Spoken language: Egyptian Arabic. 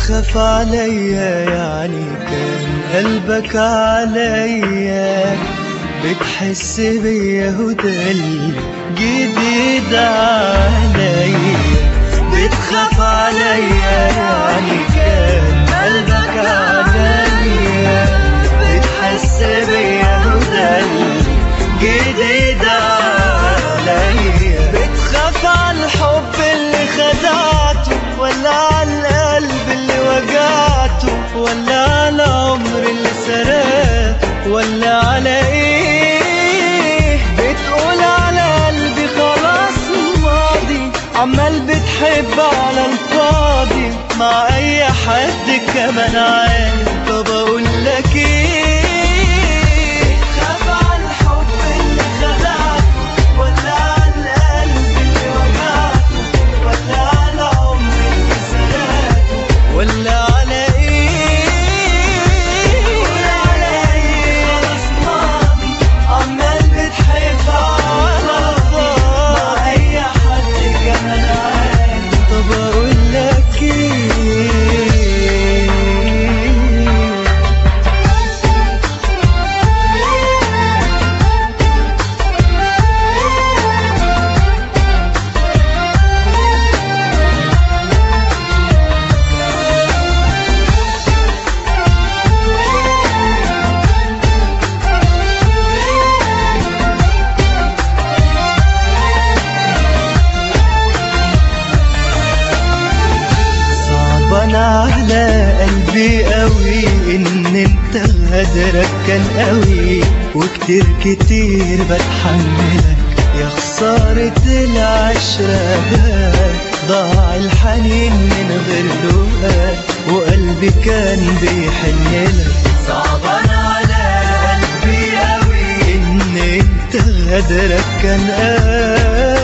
بتخاف عليا يعني كان قلبك عليا بتحس بيا وده الجديد عليا بتخاف عليا يعني كان قلبك عليا بتحس بيا وده الجديد عليا بتخاف على الحب اللي خدعته ولا على القلب اللي وجعته ولا على عمر اللي سرقته ولا على ايه بتقول على قلبي خلاص ماضي عمال بتحب على الفاضي مع اي حد كمان عادي طب اقول لك ايه خاف على الحب اللي خدعته ولا على القلب اللي وجعته ولا على عمر اللي سرقته ولا على ايه ولا على ايه خلاص ماضي عمال بتحب على فاضي مع اي حد كمان عادي طب اقول لك ايه صعبان على قلبي قوي ان انت غدرك كان قوي وكتير كتير بتحملك يا خسارة العشرة ده ضاع الحنين من غير لقاك وقلبي كان بيحنلك صعبان على قلبي قوي ان انت غدرك كان قوي